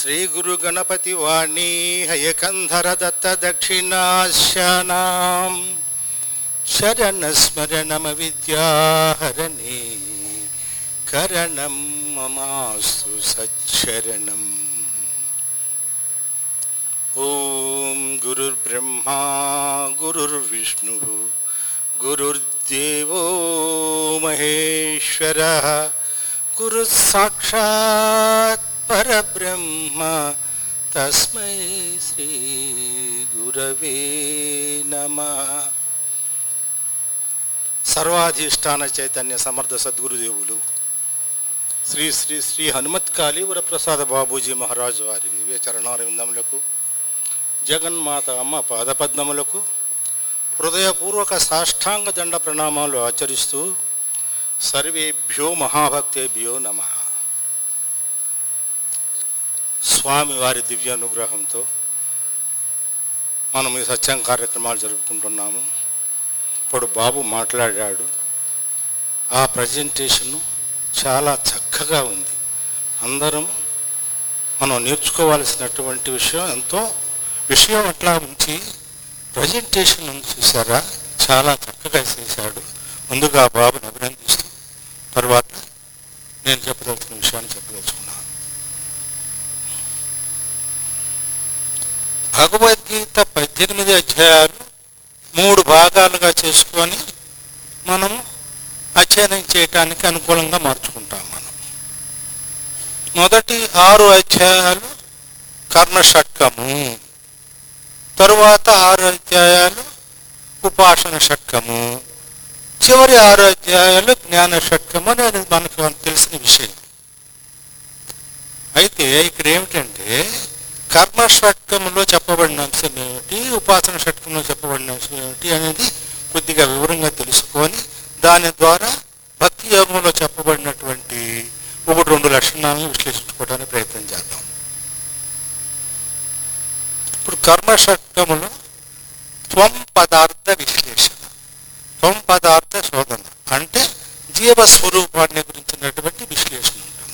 శ్రీ గురు గణపతి వాణి హయకంధర దత్త దక్షిణాశనాం శరణ స్మరణమ విద్యాహరణే కరణం మమాస్తు సచ్చరణం ఓం గురుర్బ్రహ్మా గురుర్విష్ణు గురుర్దేవో మహేశ్వర గురు సాక్షాత్ పరబ్రహ్మ తస్మై శ్రీ గురవే నమ సర్వాధిష్టాన చైతన్య సమర్థ సద్గురుదేవులు శ్రీ శ్రీ శ్రీ హనుమత్ కాళీవర ప్రసాద బాబూజీ మహారాజు వారి దివ్య చరణారవిందములకు జగన్మాత అమ్మ పాదపద్మములకు హృదయపూర్వక సాష్టాంగ దండ ప్రణామాలు ఆచరిస్తూ సర్వేభ్యో మహాభక్తేభ్యో నమ స్వామి వారి దివ్య అనుగ్రహంతో మనం ఈ సత్యం కార్యక్రమాలు జరుపుకుంటున్నాము ఇప్పుడు బాబు మాట్లాడాడు ఆ ప్రజెంటేషను చాలా చక్కగా ఉంది అందరం మనం నేర్చుకోవాల్సినటువంటి విషయం ఎంతో విషయం అట్లా ఉంచి ప్రజెంటేషన్ ఉంది చూసారా చాలా చక్కగా చేశాడు ముందుగా బాబుని అభినందిస్తూ తర్వాత నేను చెప్పదలుచుకున్న విషయాన్ని చెప్పదలుచుకున్నాను భగవద్గీత పద్దెనిమిది అధ్యాయాలు మూడు భాగాలుగా చేసుకొని మనం అధ్యయనం చేయటానికి అనుకూలంగా మార్చుకుంటాం మనం మొదటి ఆరు అధ్యాయాలు కర్మ షట్కము తరువాత ఆరు అధ్యాయాలు ఉపాసన షట్కము చివరి ఆరు అధ్యాయాలు జ్ఞాన షట్కము అనేది మనకు తెలిసిన విషయం అయితే ఇక్కడ ఏమిటంటే కర్మ షట్కంలో చెప్పబడిన అంశం ఏమిటి ఉపాసన షట్కంలో చెప్పబడిన అంశం ఏమిటి అనేది కొద్దిగా వివరంగా తెలుసుకొని దాని ద్వారా భక్తి యోగంలో చెప్పబడినటువంటి ఒకటి రెండు లక్షణాలను విశ్లేషించుకోవడానికి ప్రయత్నం చేద్దాం ఇప్పుడు కర్మ షట్కములో త్వం పదార్థ విశ్లేషణ త్వం పదార్థ శోధన అంటే జీవ స్వరూపాన్ని గురించినటువంటి విశ్లేషణ ఉంటుంది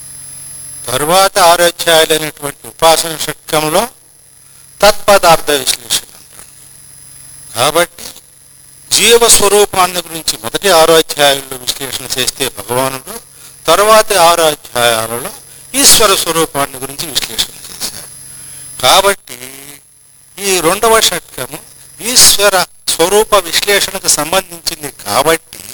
తరువాత ఆరోధ్యాయులైనటువంటి ఉపాసన షట్కంలో తత్పదార్థ విశ్లేషణ ఉంటుంది కాబట్టి జీవ స్వరూపాన్ని గురించి మొదటి ఆరో అధ్యాయంలో విశ్లేషణ చేస్తే భగవానుడు తరువాతి ఆరో అధ్యాయాలలో ఈశ్వర స్వరూపాన్ని గురించి విశ్లేషణ చేశాడు కాబట్టి ఈ రెండవ షట్కము ఈశ్వర స్వరూప విశ్లేషణకు సంబంధించింది కాబట్టి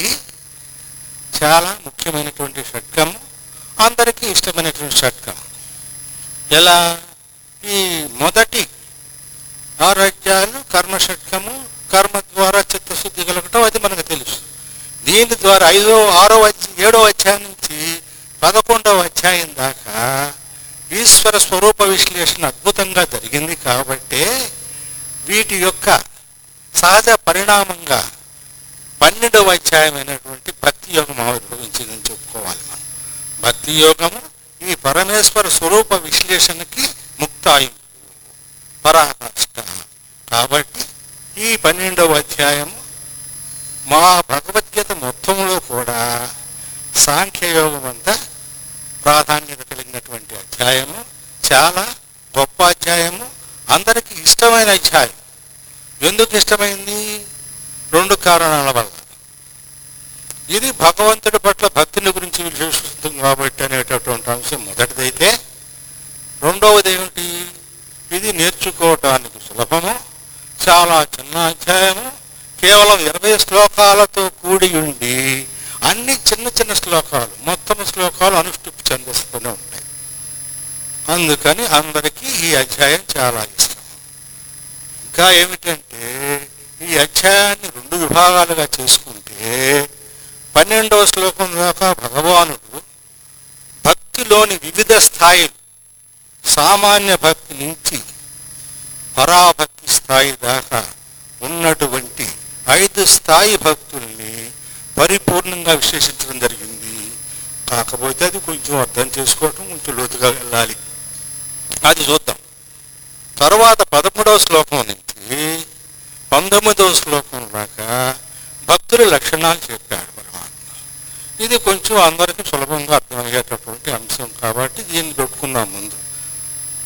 చాలా ముఖ్యమైనటువంటి షట్కము అందరికీ ఇష్టమైనటువంటి షట్కం ఎలా ఈ మొదటి ఆరోగ్యాలు కర్మ షట్కము కర్మ ద్వారా చిత్తశుద్ధి కలగటం అది మనకు తెలుసు దీని ద్వారా ఐదో ఆరో అధ్యాయం ఏడో అధ్యాయం నుంచి పదకొండవ అధ్యాయం దాకా ఈశ్వర స్వరూప విశ్లేషణ అద్భుతంగా జరిగింది కాబట్టే వీటి యొక్క సహజ పరిణామంగా పన్నెండవ అధ్యాయమైనటువంటి భక్తి యోగం ఆవిర్భవించిందని చెప్పుకోవాలి మనం భక్తి యోగము ఈ పరమేశ్వర స్వరూప విశ్లేషణకి ముక్తాయు పరాకాష్ట కాబట్టి ఈ పన్నెండవ అధ్యాయము మా భగవద్గీత మొత్తంలో కూడా సాంఖ్యయోగం అంతా ప్రాధాన్యత కలిగినటువంటి అధ్యాయము చాలా గొప్ప అధ్యాయము అందరికీ ఇష్టమైన అధ్యాయం ఎందుకు ఇష్టమైంది రెండు కారణాల వల్ల ఇది భగవంతుడి పట్ల భక్తిని గురించి విశ్లేషిస్తుంది కాబట్టి అనేటటువంటి అంశం మొదటిదైతే రెండవది ఏమిటి ఇది నేర్చుకోవటానికి సులభము చాలా చిన్న అధ్యాయము కేవలం ఇరవై శ్లోకాలతో కూడి ఉండి అన్ని చిన్న చిన్న శ్లోకాలు మొత్తం శ్లోకాలు అనుష్ఠుప్తి చెందిస్తూనే ఉంటాయి అందుకని అందరికీ ఈ అధ్యాయం చాలా ఇష్టం ఇంకా ఏమిటంటే ఈ అధ్యాయాన్ని రెండు విభాగాలుగా చేసుకుంటే పన్నెండవ శ్లోకం దాకా భగవానుడు భక్తిలోని వివిధ స్థాయిలు సామాన్య భక్తి నుంచి పరాభక్తి స్థాయి దాకా ఉన్నటువంటి ఐదు స్థాయి భక్తుల్ని పరిపూర్ణంగా విశ్లేషించడం జరిగింది కాకపోతే అది కొంచెం అర్థం చేసుకోవటం కొంచెం లోతుగా వెళ్ళాలి అది చూద్దాం తర్వాత పదమూడవ శ్లోకం నుంచి పంతొమ్మిదవ శ్లోకం దాకా భక్తుల లక్షణాలు చెప్పాడు పరమాత్మ ఇది కొంచెం అందరికీ సులభంగా అర్థమయ్యేటటువంటి అంశం కాబట్టి దీన్ని పెట్టుకుందాం ముందు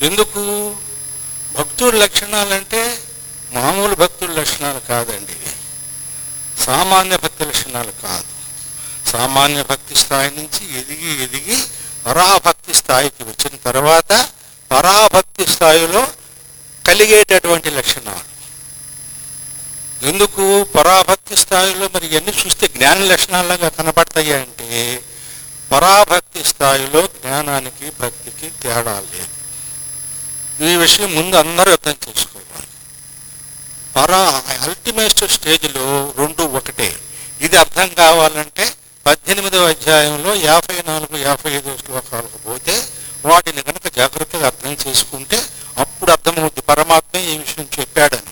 ఎందుకు భక్తుడి లక్షణాలంటే మామూలు భక్తుల లక్షణాలు కాదండి ఇవి సామాన్య భక్తి లక్షణాలు కాదు సామాన్య భక్తి స్థాయి నుంచి ఎదిగి ఎదిగి పరాభక్తి స్థాయికి వచ్చిన తర్వాత పరాభక్తి స్థాయిలో కలిగేటటువంటి లక్షణాలు ఎందుకు పరాభక్తి స్థాయిలో మరి ఇవన్నీ చూస్తే జ్ఞాన లక్షణాలుగా కనపడతాయి అంటే పరాభక్తి స్థాయిలో జ్ఞానానికి భక్తికి తేడా లేదు ఈ విషయం ముందు అందరూ అర్థం చేసుకోవాలి పరా అల్టిమేట్ స్టేజ్లో రెండు ఒకటే ఇది అర్థం కావాలంటే పద్దెనిమిదవ అధ్యాయంలో యాభై నాలుగు యాభై ఐదు శ్లోకాలకు పోతే వాటిని కనుక జాగ్రత్తగా అర్థం చేసుకుంటే అప్పుడు అర్థమవుద్ది పరమాత్మ ఈ విషయం చెప్పాడని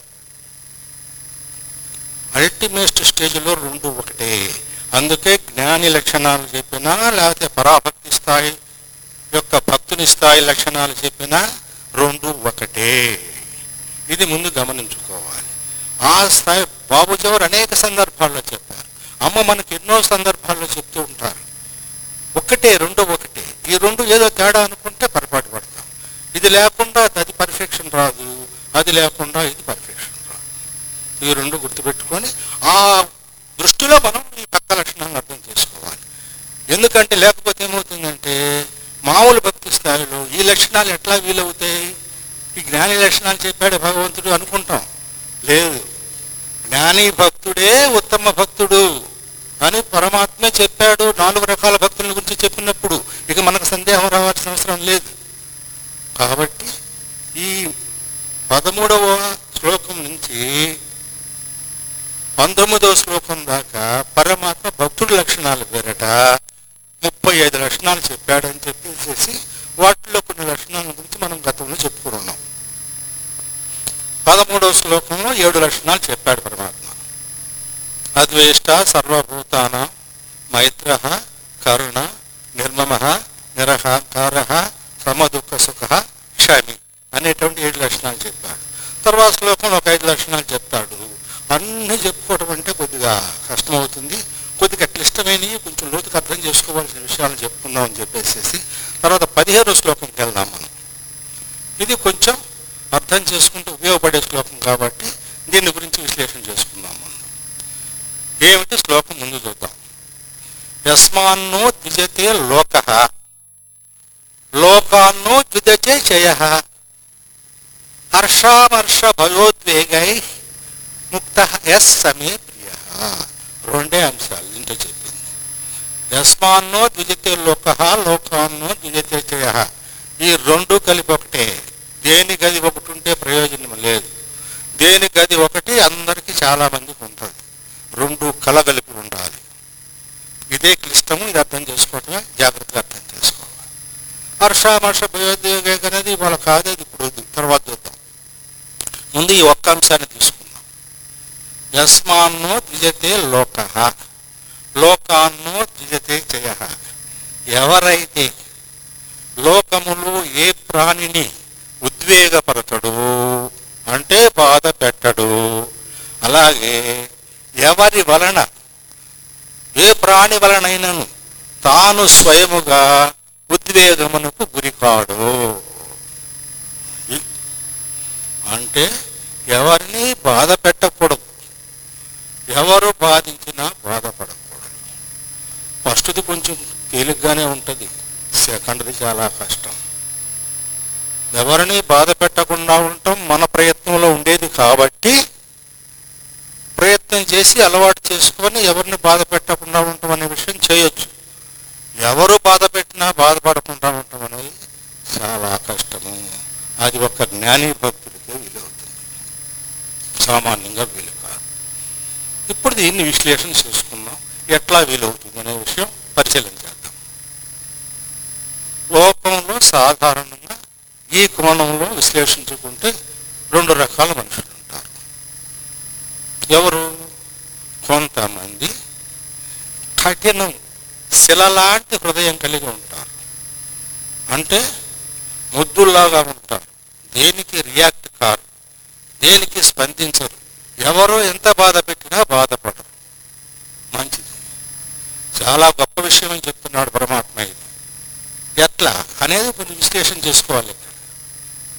అల్టిమేట్ స్టేజ్లో రెండు ఒకటే అందుకే జ్ఞాని లక్షణాలు చెప్పినా లేకపోతే పరాభక్తి స్థాయి యొక్క భక్తుని స్థాయి లక్షణాలు చెప్పినా రెండు ఒకటే ఇది ముందు గమనించుకోవాలి ఆ స్థాయి బాబుజవరు అనేక సందర్భాల్లో చెప్పారు అమ్మ మనకి ఎన్నో సందర్భాల్లో చెప్తూ ఉంటారు ఒకటే రెండు ఒకటే ఈ రెండు ఏదో తేడా అనుకుంటే పొరపాటు పడతాం ఇది లేకుండా అది పర్ఫెక్షన్ రాదు అది లేకుండా ఇది పర్ఫెక్షన్ రాదు ఈ రెండు గుర్తుపెట్టుకొని ఆ దృష్టిలో మనం ఈ భక్త లక్షణాలను అర్థం చేసుకోవాలి ఎందుకంటే లేకపోతే ఏమవుతుందంటే మామూలు భక్తి స్థాయిలో ఈ లక్షణాలు ఎట్లా వీలవుతాయి ఈ జ్ఞాని లక్షణాలు చెప్పాడు భగవంతుడు అనుకుంటాం లేదు జ్ఞాని భక్తుడే ఉత్తమ భక్తుడు అని పరమాత్మే చెప్పాడు నాలుగు రకాల భక్తుల గురించి చెప్పినప్పుడు ఇక మనకు సందేహం రావాల్సిన అవసరం లేదు కాబట్టి ఈ పదమూడవ శ్లోకం నుంచి పంతొమ్మిదవ శ్లోకం దాకా పరమాత్మ భక్తుడి లక్షణాలు పేరట ముప్పై ఐదు లక్షణాలు చెప్పాడని చెప్పేసి వాటిలో కొన్ని లక్షణాల గురించి మనం గతంలో చెప్పుకున్నాం పదమూడవ శ్లోకంలో ఏడు లక్షణాలు చెప్పాడు పరమాత్మ అద్వేష్ట సర్వభూతాన మైత్ర కరుణ నిర్మమ నిరహంకార సమదుఃఖ సుఖ క్షమి అనేటువంటి ఏడు లక్షణాలు చెప్పాడు తర్వాత శ్లోకంలో ఒక ఐదు లక్షణాలు చెప్తాడు అన్ని చెప్పుకోవడం అంటే కొద్దిగా కష్టమవుతుంది కొద్దిగా క్లిష్టమైనవి కొంచెం లోతుగా అర్థం చేసుకోవాల్సిన విషయాలను చెప్పుకుందాం అని చెప్పేసి తర్వాత పదిహేను శ్లోకంకి వెళ్దాం మనం ఇది కొంచెం అర్థం చేసుకుంటూ ఉపయోగపడే శ్లోకం కాబట్టి దీని గురించి విశ్లేషణ చేసుకుందాం మనం ఏమిటి శ్లోకం ముందు చూద్దాం యస్మాన్నో ద్విజతే లోక లోకాన్నో ద్విజతే జయ హర్షామర్ష భయోద్వేగై ముక్త ఎస్ సమే ప్రియ రెండే అంశాలు ఇంట్లో చెప్పింది యస్మాన్నో ద్విజతే లోక లోకాన్నో ద్విజతే జయ ఈ రెండు కలిపి ఒకటే దేని గది ఒకటి ఉంటే ప్రయోజనం లేదు దేని గది ఒకటి అందరికీ చాలా మందికి ఉంటుంది రెండు కలగలిపి ఉండాలి ఇదే క్లిష్టము ఇది అర్థం చేసుకోవటమే జాగ్రత్తగా అర్థం చేసుకోవాలి హర్షామర్ష భయోద్వేగ అనేది వాళ్ళ కాదేది ఇప్పుడు వద్దు, తర్వాత చూద్దాం ముందు ఈ ఒక్క అంశాన్ని తీసుకుందాం యస్మాన్నో ద్విజతే లోక లోకాన్నో ద్విజతే జయ ఎవరైతే లోకములు ఏ ప్రాణిని ఉద్వేగపరచడు అంటే బాధ పెట్టడు అలాగే ఎవరి వలన ఏ ప్రాణి వలనైనను తాను స్వయముగా ఉద్వేగమునకు గురికాడు ఇ- అంటే ఎవరిని బాధ పెట్టకూడదు ఎవరు బాధించినా బాధపడకూడదు ఫస్ట్ది కొంచెం తేలిగ్గానే ఉంటుంది సెకండ్ది చాలా కష్టం ఎవరిని బాధ పెట్టకుండా ఉండటం మన ప్రయత్నంలో ఉండేది కాబట్టి ప్రయత్నం చేసి అలవాటు చేసుకొని ఎవరిని బాధ పెట్టకుండా ఉండటం అనే విషయం చేయొచ్చు ఎవరు బాధ పెట్టినా బాధపడకుండా ఉండటం అనేది చాలా కష్టము అది ఒక జ్ఞాని భక్తుడికే వీలవుతుంది సామాన్యంగా వీలు కాదు ఇప్పుడు దీన్ని విశ్లేషణ చేసుకుందాం ఎట్లా వీలవుతుంది అనే విషయం పరిశీలన చేద్దాం లోకంలో సాధారణంగా ఈ కోణంలో విశ్లేషించుకుంటే రెండు రకాల మనుషులు ఉంటారు ఎవరు కొంతమంది కఠినం శిలలాంటి హృదయం కలిగి ఉంటారు అంటే ముద్దుల్లాగా ఉంటారు దేనికి రియాక్ట్ కారు దేనికి స్పందించరు ఎవరో ఎంత బాధ పెట్టినా బాధపడరు మంచిది చాలా గొప్ప విషయం అని చెప్తున్నాడు పరమాత్మ ఇది ఎట్లా అనేది కొన్ని విశ్లేషణ చేసుకోవాలి ఇక్కడ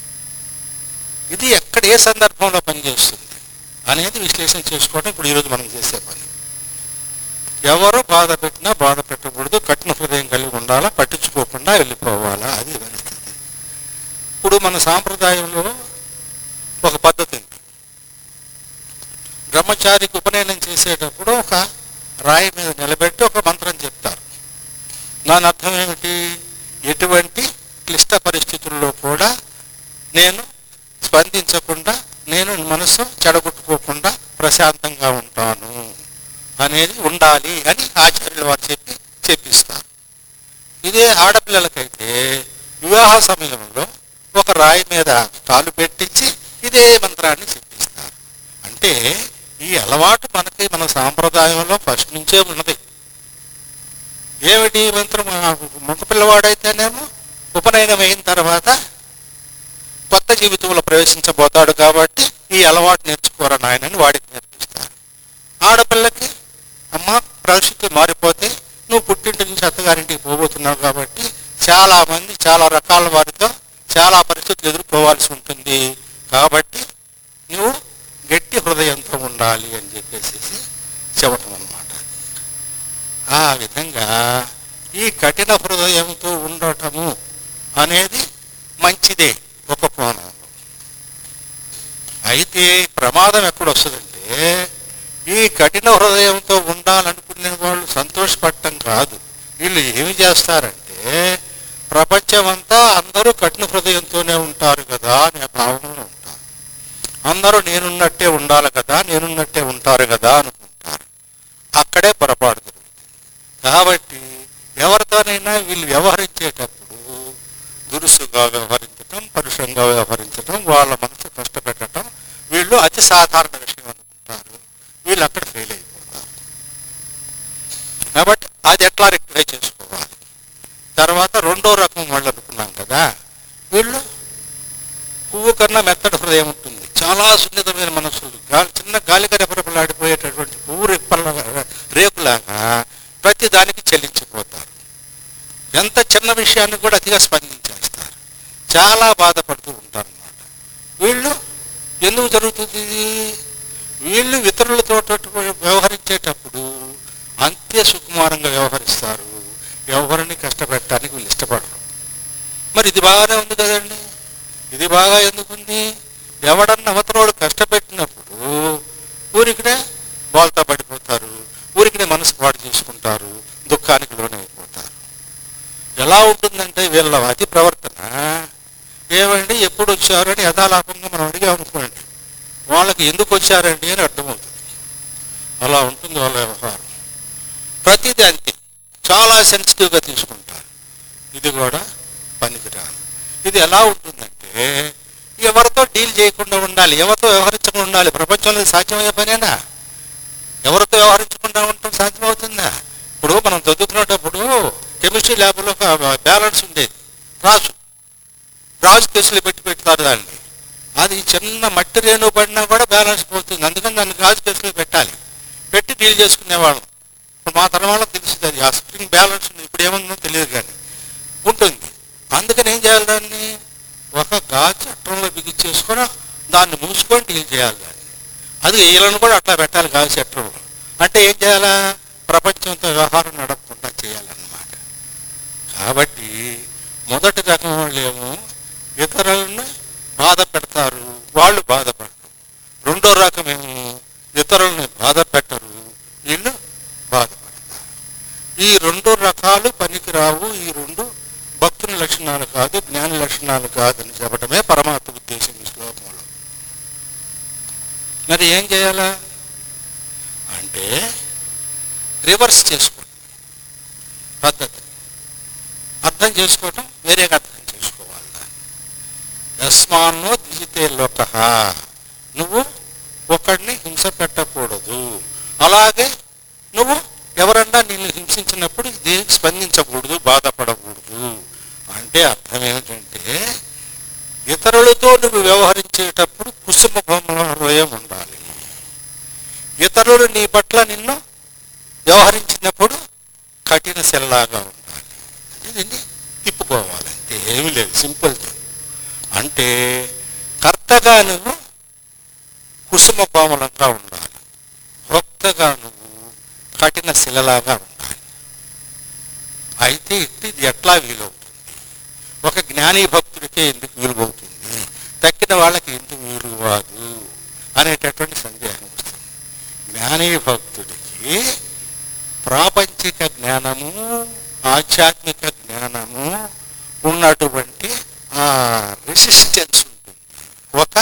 ఏ సందర్భంలో పనిచేస్తుంది అనేది విశ్లేషణ చేసుకోవడం ఇప్పుడు ఈరోజు మనం చేసే పని ఎవరు బాధ పెట్టినా బాధ పెట్టకూడదు కఠిన హృదయం కలిగి ఉండాలా పట్టించుకోకుండా వెళ్ళిపోవాలా అది పరిస్థితి ఇప్పుడు మన సాంప్రదాయంలో ఒక పద్ధతి ఉంది బ్రహ్మచారికి ఉపనయనం చేసేటప్పుడు ఒక రాయి మీద నిలబెట్టి ఒక మంత్రం చెప్తారు దాని అర్థం ఏమిటి ఎటువంటి క్లిష్ట పరిస్థితుల్లో కూడా నేను స్పందించకుండా నేను మనసు చెడగొట్టుకోకుండా ప్రశాంతంగా ఉంటాను అనేది ఉండాలి అని ఆచార్యుల వారు చెప్పి చెప్పిస్తారు ఇదే ఆడపిల్లలకైతే వివాహ సమయంలో ఒక రాయి మీద కాలు పెట్టించి ఇదే మంత్రాన్ని చెప్పిస్తారు అంటే ఈ అలవాటు మనకి మన సాంప్రదాయంలో ఫస్ట్ నుంచే ఉన్నది ఏమిటి ఈ మంత్రం మగపిల్లవాడైతేనేమో ఉపనయనం అయిన తర్వాత కొత్త జీవితంలో ప్రవేశించబోతాడు కాబట్టి ఈ అలవాటు నేర్చుకోరా నాయనని వాడికి నేర్పిస్తారు ఆడపిల్లకి అమ్మ పరిస్థితి మారిపోతే నువ్వు పుట్టింటి నుంచి అత్తగారింటికి పోబోతున్నావు కాబట్టి చాలా మంది చాలా రకాల వారితో చాలా పరిస్థితులు ఎదుర్కోవాల్సి ఉంటుంది కాబట్టి నువ్వు గట్టి హృదయంతో ఉండాలి అని చెప్పేసి చెప్పటం అన్నమాట ఆ విధంగా ఈ కఠిన హృదయంతో ఉండటము అనేది మంచిదే ఒక కోణం అయితే ప్రమాదం ఎక్కడ వస్తుందంటే ఈ కఠిన హృదయంతో ఉండాలనుకునే వాళ్ళు సంతోషపడటం కాదు వీళ్ళు ఏమి చేస్తారంటే ప్రపంచమంతా అందరూ కఠిన హృదయంతోనే ఉంటారు కదా అనే భావనలో ఉంటారు అందరూ నేనున్నట్టే ఉండాలి కదా నేనున్నట్టే ఉంటారు కదా అనుకుంటారు అక్కడే పొరపాటు జరుగుతుంది కాబట్టి ఎవరితోనైనా వీళ్ళు వ్యవహరించేటప్పుడు దురుసుగా వ్యవహరించటం పరుషంగా వ్యవహరించటం వాళ్ళ మనసు కష్టపెట్టడం వీళ్ళు అతి సాధారణ విషయం అనుకుంటారు వీళ్ళు అక్కడ ఫెయిల్ అయిపోతారు కాబట్టి అది ఎట్లా రెక్టిఫై చేసుకోవాలి తర్వాత రెండో రకం వాళ్ళు అనుకున్నాం కదా వీళ్ళు పువ్వు కన్నా మెత్తటి హృదయం ఉంటుంది చాలా సున్నితమైన మనసులు గాలి చిన్న గాలిక రెపరెపలాడిపోయేటటువంటి పువ్వు రెప్పల రేకులాగా ప్రతి దానికి చెల్లించిపోతారు ఎంత చిన్న విషయాన్ని కూడా అతిగా స్పందించేస్తారు చాలా బాధపడుతూ ఉంటారు అన్నమాట వీళ్ళు ఎందుకు జరుగుతుంది ఇది వీళ్ళు ఇతరులతో వ్యవహరించేటప్పుడు అంతే సుకుమారంగా వ్యవహరిస్తారు ఎవరిని కష్టపెట్టడానికి వీళ్ళు ఇష్టపడరు మరి ఇది బాగానే ఉంది కదండి ఇది బాగా ఎందుకుంది ఎవడన్నా అవతరోడు కష్టపెట్టినప్పుడు ఊరికినే బోల్తా పడిపోతారు ఊరికినే మనసు పాడు చేసుకుంటారు దుఃఖానికి లోనైపోతారు ఎలా ఉంటుందంటే వీళ్ళ అతి ప్రవర్తన ఏమండి ఎప్పుడు వచ్చారని యథాలాపంగా మనం అడిగామనుకోండి వాళ్ళకి ఎందుకు వచ్చారండి అని అర్థమవుతుంది అలా ఉంటుంది వాళ్ళ వ్యవహారం ప్రతిదీ అంతే చాలా సెన్సిటివ్గా తీసుకుంటారు ఇది కూడా పనికిరాదు ఇది ఎలా ఉంటుందంటే ఎవరితో డీల్ చేయకుండా ఉండాలి ఎవరితో వ్యవహరించకుండా ఉండాలి ప్రపంచంలో ఇది సాధ్యమయ్యే పనేనా ఎవరితో వ్యవహరించకుండా ఉండటం సాధ్యమవుతుందా ఇప్పుడు మనం చదువుకునేటప్పుడు కెమిస్ట్రీ ల్యాబ్లో ఒక బ్యాలెన్స్ ఉండేది రాజు రాజు కేసులు పెట్టి పెడతారు దాన్ని అది చిన్న మట్టి రేణు పడినా కూడా బ్యాలెన్స్ పోతుంది అందుకని దాన్ని రాజు కేసులు పెట్టాలి పెట్టి డీల్ చేసుకునేవాళ్ళం ఇప్పుడు మా తరం వాళ్ళకి తెలుస్తుంది అది ఆ స్ప్రింగ్ బ్యాలెన్స్ ఉంది ఇప్పుడు ఏముందో తెలియదు కానీ ఉంటుంది అందుకని ఏం చేయాలి దాన్ని ఒక గాజు చట్టంలో బిగించేసుకొని దాన్ని మూసుకొని డీల్ చేయాలి దాన్ని అది వీళ్ళని కూడా అట్లా పెట్టాలి గాజు చట్టంలో అంటే ఏం చేయాలా ప్రపంచంతో వ్యవహారం నడపకుండా చేయాలన్నమాట కాబట్టి మొదటి రకం వాళ్ళు ఏమో ఇతరులను బాధ పెడతారు వాళ్ళు బాధపడరు రెండో రకం ఏమో ఇతరులని బాధ పెట్టరు వీళ్ళు బాధపడతారు ఈ రెండు రకాలు పనికిరావు ఈ రెండు భక్తుని లక్షణాలు కాదు జ్ఞాని లక్షణాలు కాదు అని చెప్పడమే పరమాత్మ ఉద్దేశం ఈ శ్లోకంలో మరి ఏం చేయాలా అంటే రివర్స్ చేసుకోండి పద్ధతి అర్థం చేసుకోవటం వేరేగా అర్థం చేసుకోవాలి దాన్ని యస్మాన్నో దిజితే లోక నువ్వు ఒకడిని హింస పెట్టకూడదు అలాగే నువ్వు ఎవరన్నా నిన్ను హింసించినప్పుడు దేనికి స్పందించకూడదు బాధపడకూడదు అంటే అర్థం ఏమిటంటే ఇతరులతో నువ్వు వ్యవహరించేటప్పుడు కుసుమ హృదయం ఉండాలి ఇతరులు నీ పట్ల నిన్ను వ్యవహరించినప్పుడు కఠిన శిలలాగా ఉండాలి ఇది తిప్పుకోవాలి అంతే ఏమీ లేదు సింపుల్ థింగ్ అంటే కర్తగా నువ్వు కుసుమ కోమలంగా ఉండాలి భక్తగా నువ్వు కఠిన శిలలాగా ఉండాలి అయితే ఇట్టి ఇది ఎట్లా వీలవుతుంది ఒక జ్ఞాని భక్తుడికే ఎందుకు వీలువవుతుంది తక్కిన వాళ్ళకి ఎందుకు వీలు కాదు అనేటటువంటి సందేహం వస్తుంది జ్ఞాని భక్తుడికి ప్రాపంచిక జ్ఞానము ఆధ్యాత్మిక జ్ఞానము ఉన్నటువంటి ఆ రెసిస్టెన్స్ ఉంటుంది ఒక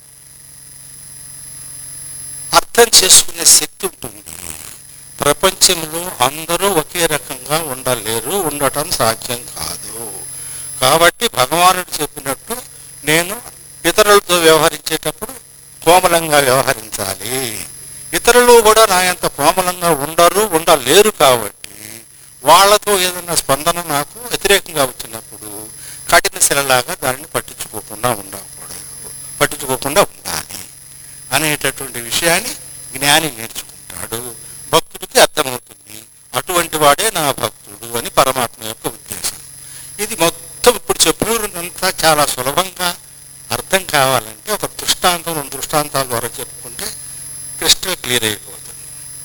అర్థం చేసుకునే శక్తి ఉంటుంది ప్రపంచంలో అందరూ ఒకే రకంగా ఉండలేరు ఉండటం సాధ్యం కాదు కాబట్టి భగవానుడు చెప్పినట్టు నేను ఇతరులతో వ్యవహరించేటప్పుడు కోమలంగా వ్యవహరించాలి ఇతరులు కూడా నా ఎంత కోమలంగా ఉండరు ఉండలేరు కాబట్టి వాళ్ళతో ఏదైనా స్పందన నాకు వ్యతిరేకంగా వచ్చినప్పుడు కఠిన శిలలాగా దానిని పట్టించుకోకుండా ఉండకూడదు పట్టించుకోకుండా ఉండాలి అనేటటువంటి విషయాన్ని జ్ఞాని నేర్చుకుంటాడు భక్తుడికి అర్థమవుతుంది అటువంటి వాడే నా భక్తుడు అని పరమాత్మ యొక్క ఉద్దేశం ఇది మొత్తం ఇప్పుడు చెప్పినంతా చాలా సులభంగా అర్థం కావాలంటే ఒక దృష్టాంతం రెండు దృష్టాంతాల ద్వారా చెప్పుకుంటే క్రిస్టల్ క్లియర్ అయిపోతుంది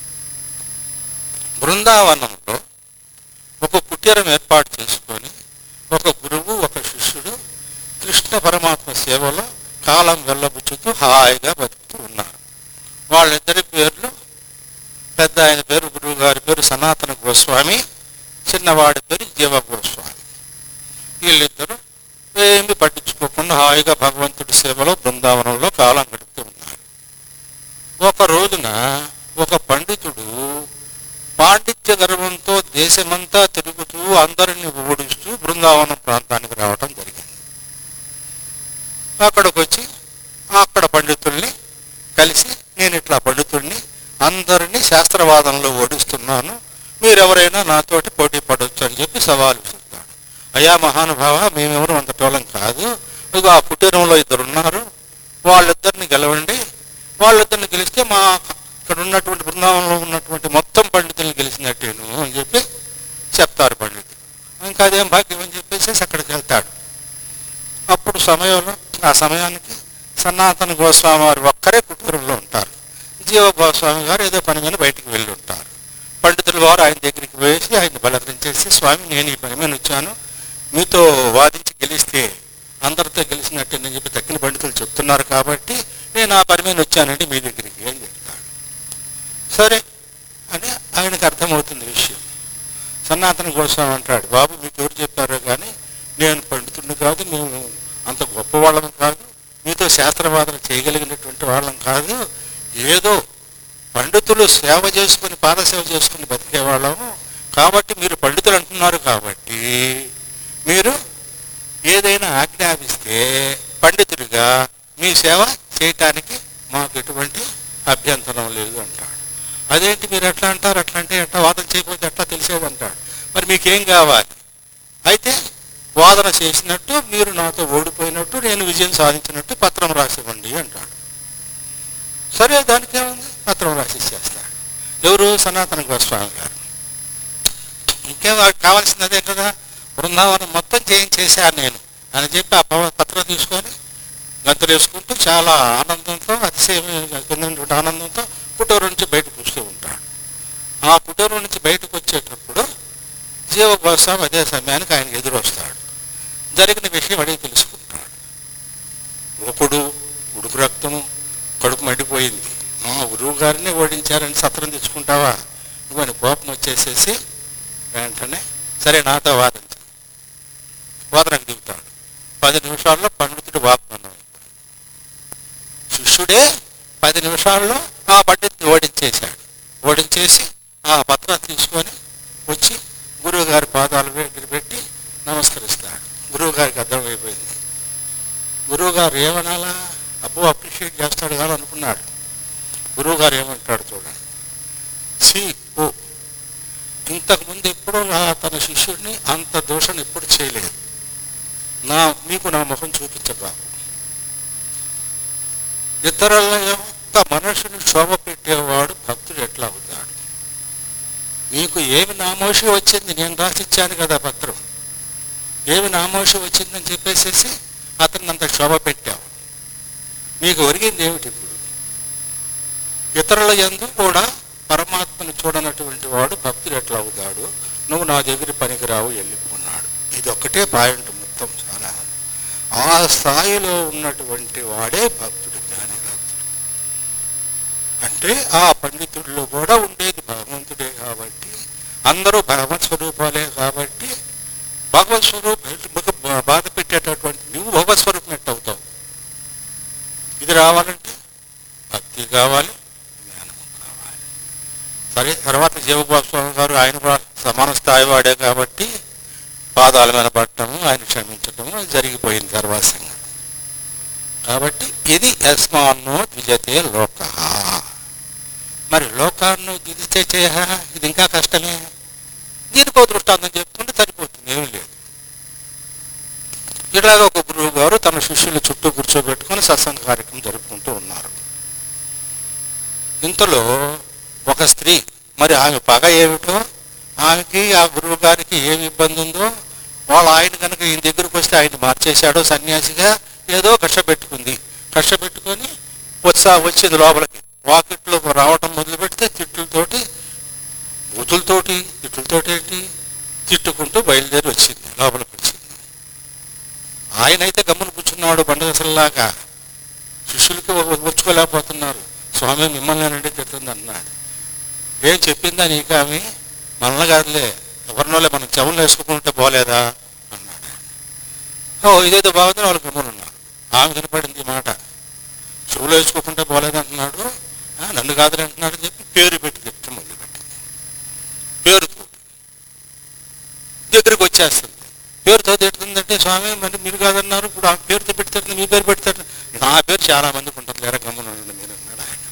బృందావనంలో ఒక కుటీరం ఏర్పాటు చేసుకొని ఒక గురువు ఒక శిష్యుడు కృష్ణ పరమాత్మ సేవలో కాలం వెళ్ళబుచ్చుతూ హాయిగా బతుకుతూ ఉన్నారు వాళ్ళిద్దరి పేర్లు పెద్ద ఆయన పేరు గురువు గారి పేరు సనాతన గోస్వామి చిన్నవాడి పేరు జీవ గోస్వామి వీళ్ళిద్దరూ ఏమి పట్టించుకోకుండా హాయిగా భగవంతుడి సేవలో బృందావనంలో కాలం గడుపుతూ ఉన్నారు ఒక రోజున ఒక పండితుడు పాండిత్య గర్వంతో దేశమంతా తిరుగుతూ అందరిని ఓడిస్తూ బృందావనం ప్రాంతానికి రావటం జరిగింది అక్కడికి వచ్చి అక్కడ పండితుల్ని కలిసి నేను ఇట్లా పండితుడిని అందరినీ శాస్త్రవాదంలో ఓడిస్తున్నాను మీరెవరైనా నాతోటి పోటీ పడవచ్చు అని చెప్పి సవాలు చెప్తాడు అయ్యా మహానుభావ మేమెవరు అంత టోలం కాదు ఇక ఆ కుటీరంలో ఇద్దరు ఉన్నారు వాళ్ళిద్దరిని గెలవండి వాళ్ళిద్దరిని గెలిస్తే మా ఇక్కడ ఉన్నటువంటి బృందావనంలో ఉన్నటువంటి మొత్తం పండితుల్ని గెలిచినట్టేను అని చెప్పి చెప్తారు పండితులు ఇంకా అదేం భాగ్యం అని చెప్పేసి అక్కడికి వెళ్తాడు అప్పుడు సమయంలో ఆ సమయానికి సనాతన గోస్వామి వారు ఒక్కరే కుటీరంలో ఉంటారు జీవ గోస్వామి గారు ఏదో పని మీద బయటికి వెళ్ళి ఉంటారు పండితులు వారు ఆయన దగ్గరికి వేసి ఆయన బలకరించేసి స్వామి నేను ఈ పని మీద వచ్చాను మీతో వాదించి గెలిస్తే అందరితో గెలిచినట్టు నేను చెప్పి తక్కిన పండితులు చెప్తున్నారు కాబట్టి నేను ఆ పని మీద వచ్చానండి మీ దగ్గరికి అని చెప్తాడు సరే అని ఆయనకు అర్థమవుతుంది విషయం సనాతన గోస్వామి అంటాడు బాబు మీకు ఎవరు చెప్పారో కానీ నేను పండితుడిని కాదు మేము అంత గొప్పవాళ్ళం కాదు మీతో శాస్త్రవాదన చేయగలిగినటువంటి వాళ్ళం కాదు ఏదో పండితులు సేవ చేసుకుని పాదసేవ చేసుకుని బతికేవాళ్ళము కాబట్టి మీరు పండితులు అంటున్నారు కాబట్టి మీరు ఏదైనా ఆజ్ఞాపిస్తే పండితుడిగా మీ సేవ చేయటానికి మాకు ఎటువంటి అభ్యంతరం లేదు అంటాడు అదేంటి మీరు ఎట్లా అంటారు అట్లా అంటే ఎట్లా వాదన చేయకపోతే ఎట్లా తెలిసేది అంటాడు మరి మీకేం కావాలి అయితే వాదన చేసినట్టు మీరు నాతో ఓడిపోయినట్టు నేను విజయం సాధించినట్టు పత్రం రాసివ్వండి అంటాడు సరే దానికి ఏముంది పత్రం రాసి ఇచ్చేస్తాడు ఎవరు సనాతన గోస్వామి గారు ఇంకేం వాడికి కావాల్సింది అదే కదా బృందావనం మొత్తం చేయించేశాను నేను అని చెప్పి ఆ పవ- పత్రం తీసుకొని గంతులు వేసుకుంటూ చాలా ఆనందంతో అతిశయమైనటువంటి ఆనందంతో కుటూరు నుంచి బయటకు వస్తూ ఉంటాడు ఆ కుటూరు నుంచి బయటకు వచ్చేటప్పుడు జీవ గోస్వామి అదే సమయానికి ఆయన ఎదురొస్తాడు జరిగిన విషయం అడిగి తెలుసుకుంటాడు ఒకడు ఉడుకు రక్తము కడుపు మండిపోయింది మా గురువు గారిని ఓడించారని సత్రం తెచ్చుకుంటావా ఇవన్నీ కోపం వచ్చేసేసి వెంటనే సరే నాతో వాదించు వాదనకు దిగుతాడు పది నిమిషాల్లో పండితుడు వాగ్దానం శిష్యుడే పది నిమిషాల్లో ఆ పండితుని ఓడించేశాడు ఓడించేసి ఆ పత్రం తీసుకొని వచ్చి గురువు గారి పాదాలు దగ్గర పెట్టి నమస్కరిస్తాడు గురువు గారికి అర్థమైపోయింది గురువు గారు ఏమనాలా అబ్బో అప్రిషియేట్ చేస్తాడు కానీ అనుకున్నాడు గురువు గారు ఏమంటాడు చూడండి సి ఓ ఇంతకుముందు ఎప్పుడూ నా తన శిష్యుడిని అంత దోషణ ఎప్పుడు చేయలేదు నా మీకు నా ముఖం చూపించబాకు ఇతరుల యొక్క మనసుని శోభ పెట్టేవాడు భక్తుడు ఎట్లా అవుతాడు నీకు ఏమి నామోషి వచ్చింది నేను రాసిచ్చాను కదా పత్రం ఏమి నామోషి వచ్చిందని చెప్పేసేసి అతన్ని అంత శోభ పెట్టావు నీకు ఒరిగింది ఏమిటి ఇప్పుడు ఇతరుల యందు కూడా పరమాత్మను చూడనటువంటి వాడు భక్తుడు ఎట్లా అవుతాడు నువ్వు నా దగ్గర పనికిరావు వెళ్ళిపోన్నాడు ఇది ఒక్కటే పాయింట్ మొత్తం చాలా ఆ స్థాయిలో ఉన్నటువంటి వాడే భక్తుడు జ్ఞాని భక్తుడు అంటే ఆ పండితుల్లో కూడా ఉండేది భగవంతుడే కాబట్టి అందరూ భగవత్ స్వరూపాలే కాబట్టి భగవత్ స్వరూపం బాధ పెట్టేటటువంటి నువ్వు భగవత్ స్వరూపం ఎట్ట అవుతావు ఇది రావాలంటే భక్తి కావాలి జ్ఞానము కావాలి సరే తర్వాత జీవబాబు స్వామి గారు ఆయన కూడా సమాన స్థాయి వాడే కాబట్టి పాదాల మీద పట్టడము ఆయన క్షమించటము అది జరిగిపోయింది తర్వాత సంగతి కాబట్టి ఇది యస్మాన్నో ద్విజతే లోక మరి లోకాన్ని దిగితే చేయ ఇది ఇంకా కష్టమే దీనికో దృష్టాంతం చెప్తుంటే సరిపోతుంది ఏమీ లేదు ఇలాగ ఒక గురువు గారు తన శిష్యుల చుట్టూ కూర్చోబెట్టుకొని సత్సంగ కార్యక్రమం జరుపుకుంటూ ఉన్నారు ఇంతలో ఒక స్త్రీ మరి ఆమె పగ ఏమిటో ఆమెకి ఆ గురువు గారికి ఏమి ఇబ్బంది ఉందో వాళ్ళ ఆయన కనుక ఈయన దగ్గరకు వస్తే ఆయన మార్చేశాడో సన్యాసిగా ఏదో కష్టపెట్టుకుంది కష్టపెట్టుకొని వచ్చా వచ్చింది లోపలికి వాకిట్లో రావటం మొదలు పెడితే తిట్లతోటి బూతులతోటి తిట్లతోటి ఏంటి తిట్టుకుంటూ బయలుదేరి వచ్చింది లోపలికి వచ్చింది ఆయన అయితే గమ్మున కూర్చున్నాడు బండగసల్లాగా శిష్యులకి వచ్చుకోలేకపోతున్నారు స్వామి మిమ్మల్ని అంటే తిడుతుంది అన్నాడు ఏం చెప్పిందా నీకు ఆమె మనల్ని కాదులే ఎవరినోలే మనం చెవులు వేసుకుంటే పోలేదా అన్నాడు ఓ ఇదైతే బాగుందని వాళ్ళు గమ్మునున్నారు ఆమె కనపడింది ఈ మాట చెవులు వేసుకోకుండా పోలేదంటున్నాడు "ఆ, నన్ను కాదులే అంటున్నాడు అని చెప్పి పేరు పెట్టి చెప్తే మొదలుపెట్టింది పేరుతో దగ్గరికి వచ్చేస్తుంది పేరుతో తిడుతుందంటే స్వామి మరి మీరు కాదన్నారు ఇప్పుడు ఆ పేరుతో పెడతారు మీ పేరు పెడతారు నా పేరు చాలా మందికి ఉంటుంది లేరా గమ్మునండి మీరు అన్నాడు ఆయన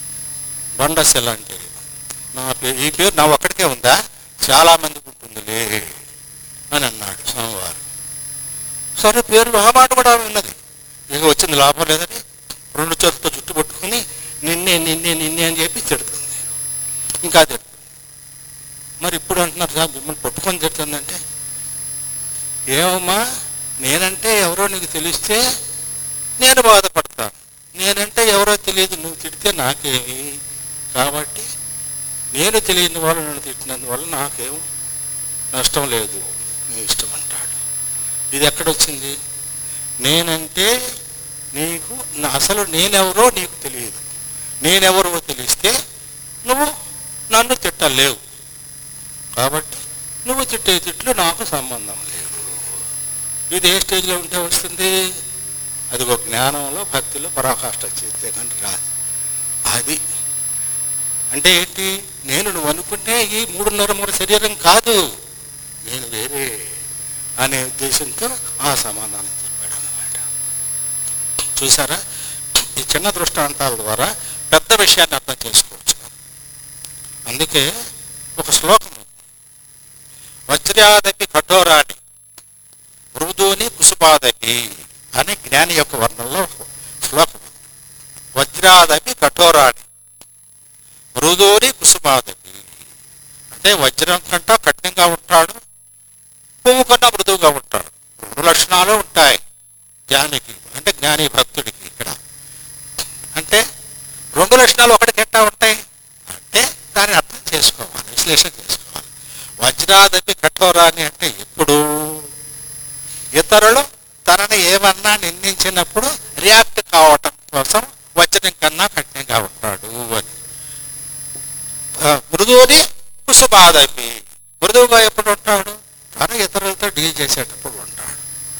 బండస్ ఎలా అంటే నా పేరు ఈ పేరు నా ఒక్కడికే ఉందా చాలా మందికి ఉంటుందిలే అని అన్నాడు స్వామివారు సరే పేరు ఆ మాట కూడా ఉన్నది ఇక వచ్చింది లాభం లేదని రెండు చేతులతో జుట్టు పట్టుకుని నిన్నే నిన్నే నిన్నే అని చెప్పి తిడుతుంది ఇంకా తిడుతుంది మరి ఇప్పుడు అంటున్నారు సార్ మిమ్మల్ని పట్టుకొని తిడుతుందంటే ఏమమ్మా నేనంటే ఎవరో నీకు తెలిస్తే నేను బాధపడతాను నేనంటే ఎవరో తెలియదు నువ్వు తిడితే నాకేమి కాబట్టి నేను తెలియని వాళ్ళు నన్ను తిట్టినందువల్ల నాకేం నష్టం లేదు నీ ఇష్టం అంటాడు ఇది ఎక్కడొచ్చింది నేనంటే నీకు నా- అసలు నేనెవరో నీకు తెలియదు నేనెవరో తెలిస్తే నువ్వు నన్ను తిట్టలేవు కాబట్టి నువ్వు తిట్టే తిట్లు నాకు సంబంధం లేదు ఇది ఏ స్టేజ్లో ఉంటే వస్తుంది అది ఒక జ్ఞానంలో భక్తిలో పరాకాష్ట చేస్తే కానీ రాదు అది అంటే ఏంటి నేను నువ్వు అనుకుంటే ఈ మూడున్నర మూడు శరీరం కాదు నేను వేరే అనే ఉద్దేశంతో ఆ సమాధానం చెప్పాడు అన్నమాట చూసారా ఈ చిన్న దృష్టాంతాల ద్వారా పెద్ద విషయాన్ని అర్థం చేసుకోవచ్చు అందుకే ఒక శ్లోకం ఉంది. వజ్రాదపి కఠోరాని మృదుని కుసుపాదపి అనే జ్ఞాని యొక్క వర్ణంలో శ్లోకం ఉంది. వజ్రాదపి కఠోరాని మృదుని కుసుపాదపి అంటే వజ్రం కంట కఠినంగా ఉంటాడు పువ్వు కన్నా మృదువుగా ఉంటాడు రెండు లక్షణాలు ఉంటాయి జ్ఞానికి అంటే జ్ఞాని భక్తుడికి ఇక్కడ అంటే రెండు లక్షణాలు ఒకటికి ఎట్టా ఉంటాయి అంటే దాన్ని అర్థం చేసుకోవాలి విశ్లేషణ చేసుకోవాలి వజ్రాదపి కఠోరాని అంటే ఎప్పుడు ఇతరులు తనని ఏమన్నా నిందించినప్పుడు రియాక్ట్ కావటం కోసం వజ్రం కన్నా కఠినంగా ఉంటాడు అని ఆ, మృదువుని కుసుమాదపి మృదువుగా ఎప్పుడు ఉంటాడు తను ఇతరులతో డీల్ చేసేటప్పుడు ఉంటాడు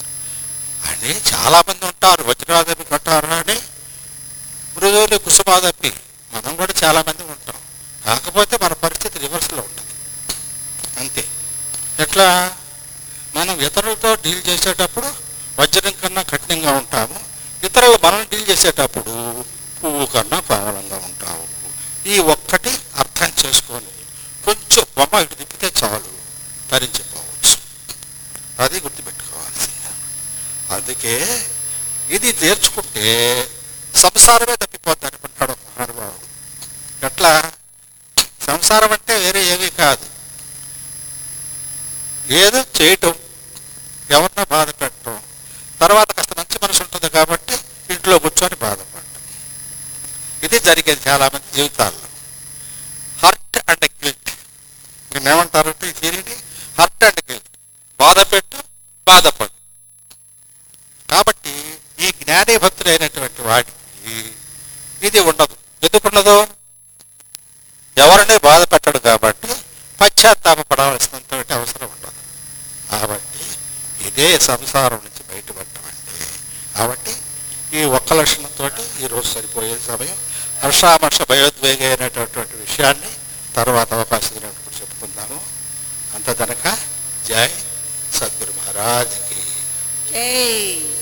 అని చాలా మంది ఉంటారు వజ్రాదపి కట్టారు అని మృదువుని కుసుమాదపి మనం కూడా చాలా మంది ఉంటాం కాకపోతే మన పరిస్థితి రివర్స్లో ఉంటుంది అంతే ఎట్లా మనం ఇతరులతో డీల్ చేసేటప్పుడు వజ్రం కన్నా కఠినంగా ఉంటాము ఇతరులు మనం డీల్ చేసేటప్పుడు పువ్వు కన్నా కోమలంగా ఉంటాము ఈ ఒక్కటి అర్థం చేసుకొని కొంచెం బొమ్మ ఇటు తిప్పితే చాలు తరించిపోవచ్చు అది గుర్తుపెట్టుకోవాల్సిందే అందుకే ఇది నేర్చుకుంటే సంసారమే తప్పిపోద్ది అనుకుంటాడు ఒక మహానుభావుడు ఎట్లా సంసారం అంటే వేరే ఏమీ కాదు ఏదో చేయటం ఎవరినో బాధ పెట్టడం తర్వాత కాస్త మంచి మనసు ఉంటుంది కాబట్టి ఇంట్లో కూర్చొని బాధపడటం ఇది జరిగేది చాలా మంది జీవితాల్లో హర్ట్ అండ్ గిల్ట్ ఏమంటారంటే ఈ థియరీని హర్ట్ అండ్ గిల్ట్ బాధ పెట్టు బాధపడు కాబట్టి ఈ జ్ఞాని భక్తుడైనటువంటి వాడికి ఇది ఉండదు ఎందుకు ఉండదు ఎవరిని బాధ పెట్టడు కాబట్టి పశ్చాత్తాపడవలసినంత అవసరం ఉండదు కాబట్టి ఇదే సంసారం నుంచి బయటపడటం అంటే కాబట్టి ఈ ఒక్క లక్షణంతో ఈరోజు సరిపోయే సమయం హర్షామర్ష భయోద్వేగ అయినటువంటి విషయాన్ని తర్వాత అవకాశం ఉన్నప్పుడు చెప్పుకుందాము అంత కనుక జై సద్గురు మహారాజ్కి జై